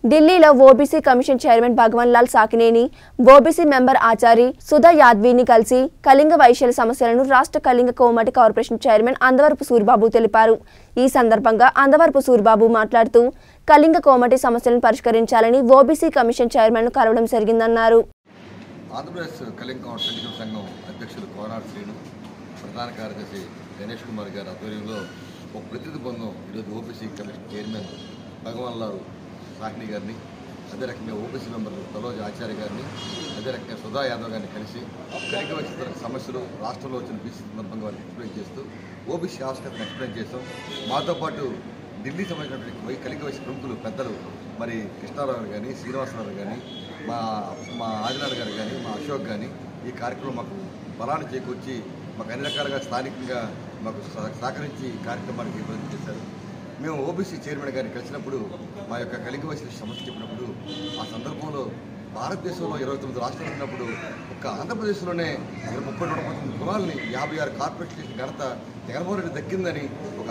ఢిల్లీలో OBC commission chairman Bhagwan Lal Sakineni OBC member Achari Sudha Yadvini కలిసి కళింగ వైశ్యుల సమస్యలను రాష్ట్ర కళింగ కోమటి కార్పొరేషన్ చైర్మన్ అందవరపు సూరిబాబు తెలిపారు ఈ సందర్భంగా అందవరపు సూరిబాబు మాట్లాడుతూ కళింగ కోమటి సమస్యలను పరిష్కరించాలని ఓబీసీ కమిషన్ చైర్మన్ను కలవడం జరిగిందన్నారు ఆంధ్రప్రదేశ్ కళింగ కాన్స్టిట్యూషన్ సంఘం అధ్యక్షులు కోనాడు శ్రీను ప్రధాన కార్యదర్శి గణేష్ కుమార్ గారి ఆధ్వర్యంలో ఒక ప్రతినిధి బృందం ఈరోజు OBC commission chairman Bhagwan Lal Sahni గారిని అదే రకంగా ఓబీసీ మెంబర్ తలోజ్ ఆచార్య గారిని అదే రకంగా సుధా యాదవ్ గారిని కలిసి కళింగ వచ్చిన సమస్యలు రాష్ట్రంలో వచ్చిన బీసీ సందర్భంగా వారికి ఎక్స్ప్లెయిన్ చేస్తూ ఓబీసీ ఆవశ్యకతను ఎక్స్ప్లెయిన్ చేస్తాం మాతో పాటు ఢిల్లీ సంబంధించినటువంటి వై- కలింగ వయసు ప్రముఖులు పెద్దలు మరి కృష్ణారావు గారు కానీ శ్రీనివాసరావు కానీ మా మా ఆదినాథ్ గారు కానీ మా అశోక్ కానీ ఈ కార్యక్రమం మాకు బలాన్ని చేకూర్చి మాకు అన్ని రకాలుగా స్థానికంగా మాకు సహ- సహకరించి ఈ కార్యక్రమానికి ఇబ్బంది చేశారు మేము ఓబీసీ చైర్మన్ గారిని కలిసినప్పుడు మా యొక్క కలింగ వయసు సమస్య చెప్పినప్పుడు ఆ సందర్భంలో భారతదేశంలో ఇరవై తొమ్మిది రాష్ట్రాలు ఉన్నప్పుడు ఒక్క ఆంధ్రప్రదేశ్లోనే ఇరవై ముప్పై నూట పంతొమ్మిది కులాలని యాభై ఆరు కార్పొరేట్ చేసిన ఘనత జగన్మోహన్ రెడ్డి దక్కిందని ఒక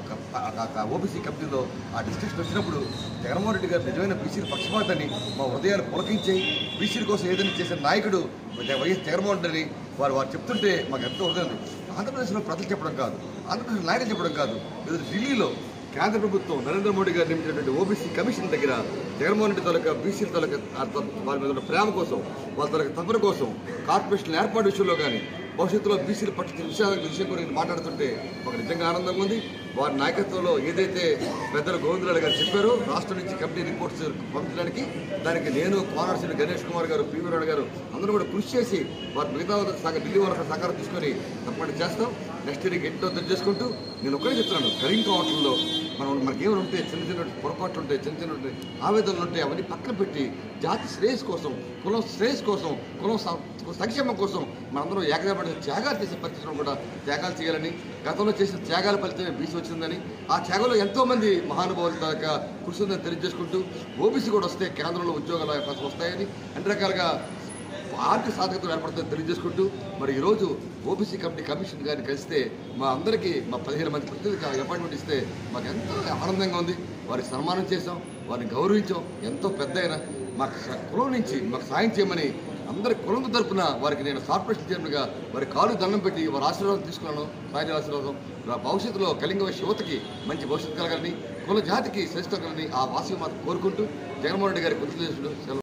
ఒక ఓబీసీ కమిటీలో ఆ డిస్కషన్ వచ్చినప్పుడు జగన్మోహన్ రెడ్డి గారు నిజమైన బీసీల పక్షపాతని మా హృదయాలు పులకించి బీసీల కోసం ఏదైనా చేసిన నాయకుడు వైఎస్ జగన్మోహన్ రెడ్డి వారు వారు చెప్తుంటే మాకు ఎంతో హృదయం ఆంధ్రప్రదేశ్లో ప్రజలు చెప్పడం కాదు ఆంధ్రప్రదేశ్ నాయకులు చెప్పడం కాదు ఇది ఢిల్లీలో కేంద్ర ప్రభుత్వం నరేంద్ర మోడీ గారు నియమించినటువంటి ఓబీసీ కమిషన్ దగ్గర జగన్మోహన్ రెడ్డి తాలూకా బీసీల తాలూకా ఆ త- వారి మీద ఉన్న ప్రేమ కోసం వాళ్ళ తాలూకా తపన కోసం కార్పొరేషన్ ఏర్పాటు విషయంలో కానీ భవిష్యత్తులో బీసీల పట్ల విషయాల విషయం గురించి మాట్లాడుతుంటే ఒక నిజంగా ఆనందంగా ఉంది వారి నాయకత్వంలో ఏదైతే పెద్దలు గోవిందరావు గారు చెప్పారో రాష్ట్రం నుంచి కమిటీ రిపోర్ట్స్ పంపించడానికి దానికి నేను కోనార్సిన గణేష్ కుమార్ గారు పివి రావు గారు అందరూ కూడా కృషి చేసి వారి మిగతా వాళ్ళకి సహకారం ఢిల్లీ వాళ్ళకి సహకారం తీసుకొని తప్పకుండా చేస్తాం నెక్స్ట్ ఇయర్కి ఎట్లో తెలియజేసుకుంటూ నేను ఒకటే చెప్తున్నాను కరీం కౌంటర్లో మనం మనకి ఏమైనా ఉంటే చిన్న చిన్న పొరపాట్లు ఉంటాయి చిన్న చిన్న ఆవేదనలు ఉంటాయి అవన్నీ పక్కన పెట్టి జాతి శ్రేయస్ కోసం కులం శ్రేయస్ కోసం కులం సం- సంక్షేమం కోసం మనందరం ఏకదాపడి త్యాగాలు చేసే పరిస్థితుల్లో కూడా త్యాగాలు చేయాలని గతంలో చేసిన త్యాగాల ఫలితమే బీసీ వచ్చిందని ఆ త్యాగంలో ఎంతో మంది మహానుభావుల దాకా కృషి ఉందని తెలియజేసుకుంటూ ఓబీసీ కూడా వస్తే కేంద్రంలో ఉద్యోగాల అవకాశం వస్తాయని అన్ని రకాలుగా ఆర్థిక సాధకత ఏర్పడుతుందని తెలియజేసుకుంటూ మరి ఈరోజు ఓబీసీ కమిటీ కమిషన్ గారిని కలిస్తే మా అందరికీ మా పదిహేను మంది ప్రతినిధికి అపాయింట్మెంట్ ఇస్తే మాకు ఎంతో ఆనందంగా ఉంది వారికి సన్మానం చేశాం వారిని గౌరవించాం ఎంతో పెద్ద ఆయన మాకు స- కులం నుంచి మాకు సాయం చేయమని అందరి కులం తరపున వారికి నేను కార్పొరేషన్ చైర్మన్గా వారి కాలు దండం పెట్టి వారి ఆశీర్వాదం తీసుకున్నాను సాయి ఆశీర్వాదం రా- భవిష్యత్తులో కలింగ వయసు యువతకి మంచి భవిష్యత్తు కలగాలని కుల జాతికి శ్రేష్ఠ కలగాలని ఆ వాసి మాత్రం కోరుకుంటూ జగన్మోహన్ రెడ్డి గారి కృషి చేసిన సెలవు